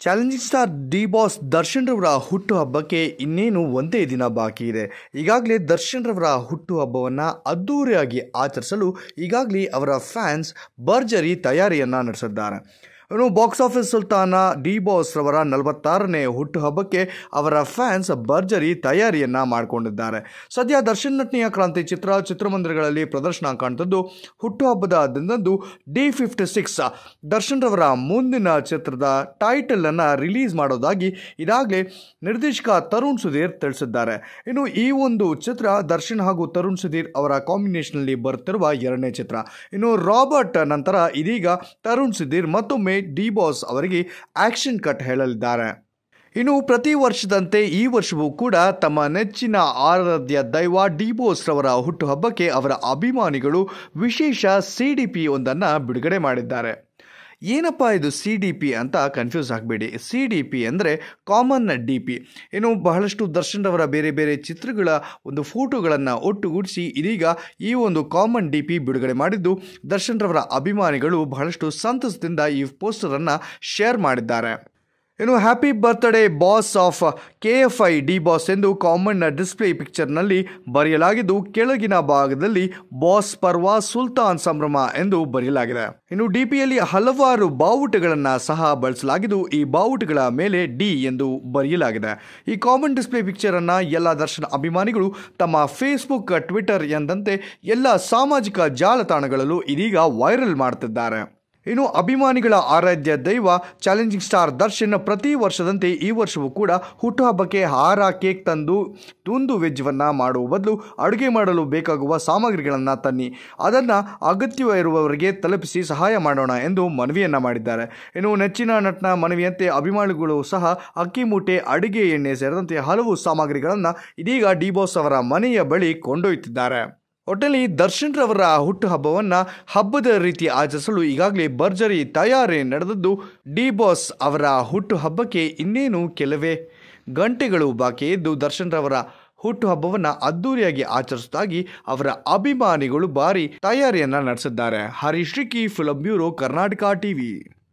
challenging star D boss Darshan ರವರ ಹುಟ್ಟುಹಬ್ಬಕ್ಕೆ ಇನ್ನೇನು ಒಂದೇ ದಿನ ಬಾಕಿ ಇದೆ ಈಗಾಗಲೇ ದರ್ಶನ್ ರವರ ಹುಟ್ಟುಹಬ್ಬವನ್ನು ಅದ್ದೂರಿಯಾಗಿ ಆಚರಿಸಲು ಈಗಾಗಲೇ ಅವರ ಫ್ಯಾನ್ಸ್ ಭರ್ಜರಿ ತಯಾರಿಯನ್ನು ನಡೆಸಿದ್ದಾರೆ ಇನ್ನು ಬಾಕ್ಸ್ ಆಫೀಸ್ ಸುಲ್ತಾನ ಡಿ ಬಾಸ್ ರವರ ನಲವತ್ತಾರನೇ ಹುಟ್ಟುಹಬ್ಬಕ್ಕೆ ಅವರ ಫ್ಯಾನ್ಸ್ ಭರ್ಜರಿ ತಯಾರಿಯನ್ನ ಮಾಡಿಕೊಂಡಿದ್ದಾರೆ ಸದ್ಯ ದರ್ಶನ್ ನಟನೆಯ ಕ್ರಾಂತಿ ಚಿತ್ರ ಚಿತ್ರಮಂದಿರಗಳಲ್ಲಿ ಪ್ರದರ್ಶನ ಕಾಣ್ತದ್ದು ಹುಟ್ಟುಹಬ್ಬದ ದಿನದಂದು ಡಿ ಫಿಫ್ಟಿ ಸಿಕ್ಸ್ ದರ್ಶನ್ ರವರ ಮುಂದಿನ ಚಿತ್ರದ ಟೈಟಲ್ ಅನ್ನ ರಿಲೀಸ್ ಮಾಡೋದಾಗಿ ಇದಾಗಲೇ ನಿರ್ದೇಶಕ ತರುಣ್ ಸುಧೀರ್ ತಿಳಿಸಿದ್ದಾರೆ ಇನ್ನು ಈ ಒಂದು ಚಿತ್ರ ದರ್ಶನ್ ಹಾಗೂ ತರುಣ್ ಸುಧೀರ್ ಅವರ ಕಾಂಬಿನೇಷನ್ನಲ್ಲಿ ಬರುತ್ತಿರುವ ಎರಡನೇ ಚಿತ್ರ ಇನ್ನು ರಾಬರ್ಟ್ ನಂತರ ಇದೀಗ ತರುಣ್ ಸುಧೀರ್ ಮತ್ತೊಮ್ಮೆ ಡಿ ಬಾಸ್ ಅವರಿಗೆ ಆಕ್ಷನ್ ಕಟ್ ಹೇಳಲಿದ್ದಾರೆ ಇನ್ನು ಪ್ರತಿ ವರ್ಷದಂತೆ ಈ ವರ್ಷವೂ ಕೂಡ ತಮ್ಮ ನೆಚ್ಚಿನ ಆರಾಧ್ಯ ದೈವ ಡಿ ಬೋಸ್ ರವರ ಹುಟ್ಟುಹಬ್ಬಕ್ಕೆ ಅವರ ಅಭಿಮಾನಿಗಳು ವಿಶೇಷ ಸಿ ಡಿ ಪಿ ಒಂದನ್ನು ಬಿಡುಗಡೆ ಮಾಡಿದ್ದಾರೆ ಏನಪ್ಪ ಇದು ಸಿ ಡಿ ಪಿ ಅಂತ ಕನ್ಫ್ಯೂಸ್ ಆಗಬೇಡಿ ಸಿ ಡಿ ಪಿ ಅಂದರೆ ಕಾಮನ್ ಡಿ ಪಿ ಇನ್ನು ಬಹಳಷ್ಟು ದರ್ಶನ್ ರವರ ಬೇರೆ ಬೇರೆ ಚಿತ್ರಗಳ ಒಂದು ಫೋಟೋಗಳನ್ನು ಒಟ್ಟುಗೂಡಿಸಿ ಇದೀಗ ಈ ಒಂದು ಕಾಮನ್ ಡಿ ಪಿ ಬಿಡುಗಡೆ ಮಾಡಿದ್ದು ದರ್ಶನ್ ರವರ ಅಭಿಮಾನಿಗಳು ಬಹಳಷ್ಟು ಸಂತಸದಿಂದ ಈ ಪೋಸ್ಟರನ್ನು ಶೇರ್ ಮಾಡಿದ್ದಾರೆ ಇನ್ನು happy birthday boss of K F I D boss ಎಂದು ಕಾಮನ್ ಡಿಸ್ಪ್ಲೇ ಪಿಕ್ಚರ್ನಲ್ಲಿ ಬರೆಯಲಾಗಿದ್ದು ಕೆಳಗಿನ ಭಾಗದಲ್ಲಿ ಬಾಸ್ ಪರ್ವ ಸುಲ್ತಾನ್ ಸಂಭ್ರಮ ಎಂದು ಬರೆಯಲಾಗಿದೆ ಇನ್ನು ಡಿಪಿಯಲ್ಲಿ ಹಲವಾರು ಬಾವುಟಗಳನ್ನು ಸಹ ಬಳಸಲಾಗಿದ್ದು ಈ ಬಾವುಟಗಳ ಮೇಲೆ ಡಿ ಎಂದು ಬರೆಯಲಾಗಿದೆ ಈ ಕಾಮನ್ ಡಿಸ್ಪ್ಲೇ ಪಿಕ್ಚರ್ ಅನ್ನ ಎಲ್ಲ ದರ್ಶನ ಅಭಿಮಾನಿಗಳು ತಮ್ಮ ಫೇಸ್ಬುಕ್ ಟ್ವಿಟರ್ ಎಂದಂತೆ ಎಲ್ಲ ಸಾಮಾಜಿಕ ಜಾಲತಾಣಗಳಲ್ಲೂ ಇದೀಗ ವೈರಲ್ ಮಾಡುತ್ತಿದ್ದಾರೆ ಇನ್ನು ಅಭಿಮಾನಿಗಳ ಆರಾಧ್ಯ ದೈವ ಚಾಲೆಂಜಿಂಗ್ ಸ್ಟಾರ್ ದರ್ಶನ್ ಪ್ರತಿ ವರ್ಷದಂತೆ ಈ ವರ್ಷವೂ ಕೂಡ ಹುಟ್ಟುಹಬ್ಬಕ್ಕೆ ಹಾರ ಕೇಕ್ ತಂದು ತುಂದು ವೆಜ್ವನ್ನು ಮಾಡುವ ಬದಲು ಅಡುಗೆ ಮಾಡಲು ಬೇಕಾಗುವ ಸಾಮಗ್ರಿಗಳನ್ನು ತನ್ನಿ ಅದನ್ನು ಅಗತ್ಯವಿರುವವರಿಗೆ ತಲುಪಿಸಿ ಸಹಾಯ ಮಾಡೋಣ ಎಂದು ಮನವಿಯನ್ನು ಮಾಡಿದ್ದಾರೆ ಇನ್ನು ನೆಚ್ಚಿನ ನಟನ ಮನವಿಯಂತೆ ಅಭಿಮಾನಿಗಳು ಸಹ ಅಕ್ಕಿ ಮೂಟೆ ಅಡುಗೆ ಎಣ್ಣೆ ಸೇರಿದಂತೆ ಹಲವು ಸಾಮಗ್ರಿಗಳನ್ನು ಇದೀಗ ಡಿ ಬಾಸ್ ಅವರ ಮನೆಯ ಬಳಿ ಕೊಂಡೊಯ್ತಿದ್ದಾರೆ ಒಟ್ಟಲ್ಲಿ ದರ್ಶನ್ ರವರ ಹುಟ್ಟುಹಬ್ಬವನ್ನು ಹಬ್ಬದ ರೀತಿ ಆಚರಿಸಲು ಈಗಾಗಲೇ ಭರ್ಜರಿ ತಯಾರಿ ನಡೆದದ್ದು ಡಿ ಬಾಸ್ ಅವರ ಹುಟ್ಟುಹಬ್ಬಕ್ಕೆ ಇನ್ನೇನು ಕೆಲವೇ ಗಂಟೆಗಳು ಬಾಕಿ ಇದ್ದು ದರ್ಶನ್ ರವರ ಹುಟ್ಟುಹಬ್ಬವನ್ನು ಅದ್ದೂರಿಯಾಗಿ ಆಚರಿಸುವುದಾಗಿ ಅವರ ಅಭಿಮಾನಿಗಳು ಭಾರಿ ತಯಾರಿಯನ್ನು ನಡೆಸಿದ್ದಾರೆ Harish Rikki film bureau Karnataka TV